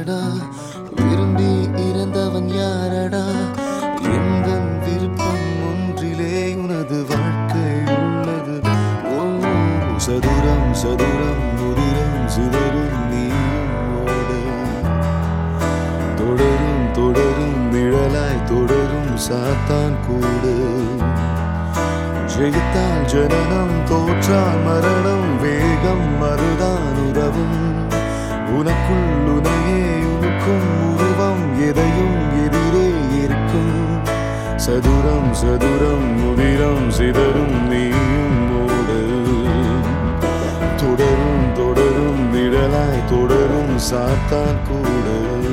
யாரடா விரும்பி இறந்தவன் யாரடா எந்த விருப்பம் ஒன்றிலே உனது வாழ்க்கை உள்ளது ஓ சதுரம் சதுரம் முதிரம் சிதறும் நீயும் ஓடு தொடரும் தொடரும் நிழலாய் தொடரும் சாத்தான் கூடு ஜெயித்தால் ஜனனம் தோற்றால் மரணம் வேகம் மறுதான் உதவும் உனக்குள் உனையே உனக்கும் உருவம் எதையும் எதிரே இருக்கும் சதுரம் சதுரம் முதிரம் சிதறும் நீயும் ஓடு தொடரும் தொடரும் நிழலாய் தொடரும் சாத்தான் கூட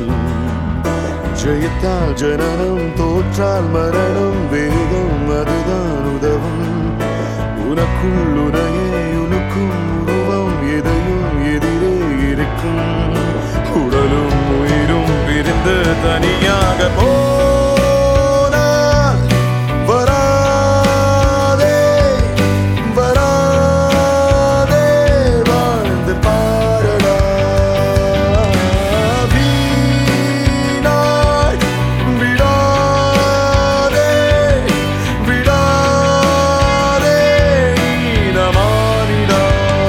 ஜெயித்தால் ஜனனம் தோற்றால் மரணம் வேகம் அதுதான் உதவும் உனக்குள் உனையே உனக்கும் உருவம் எதையும் எதிரே இருக்கும் உடலும் உயிரும் பிரிந்து தனியாக போனால் வராதே வராதே வாழ்ந்து பாரடா வீணாய் விடாதே விடாதே ஈனமானிடா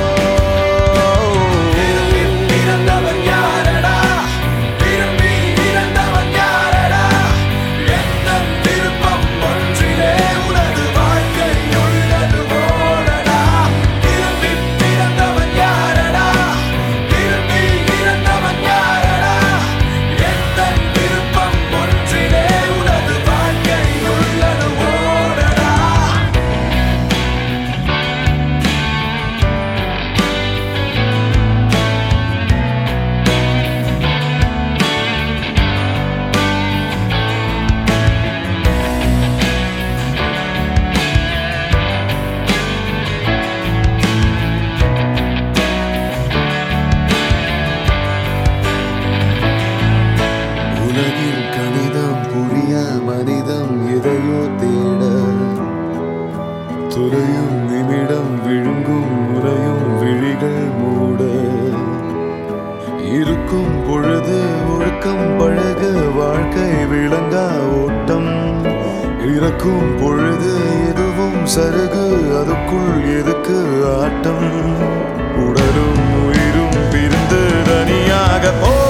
பிறந்தவன் யாரடா விரும்பி இறந்தவன் யாரடா எந்த விருப்பம் ஒன்றிலே உனது வாழ்க்கை உள்ளது ஓடடா விரும்பி பிறந்தவன் யாரடா விரும்பி இறந்தவன் யாரடா எந்த விருப்பம் ஒன்றிலே உனது வாழ்க்கை உள்ளது ஓடடா உலகில் கணிதம் புரியா மனிதம் எதையோ தேட துறையும் நிமிடம் விழுங்கும் முறையும் விழிகள் மூட இருக்கும் பொழுது ஒழுக்கம் பழக வாழ்க்கை விளங்கா ஓட்டம் இறக்கும் பொழுது எதுவும் சருகு அதுக்குள் எதுக்கு ஆட்டம் உடலும் உயிரும் பிரிந்து தனியாக போ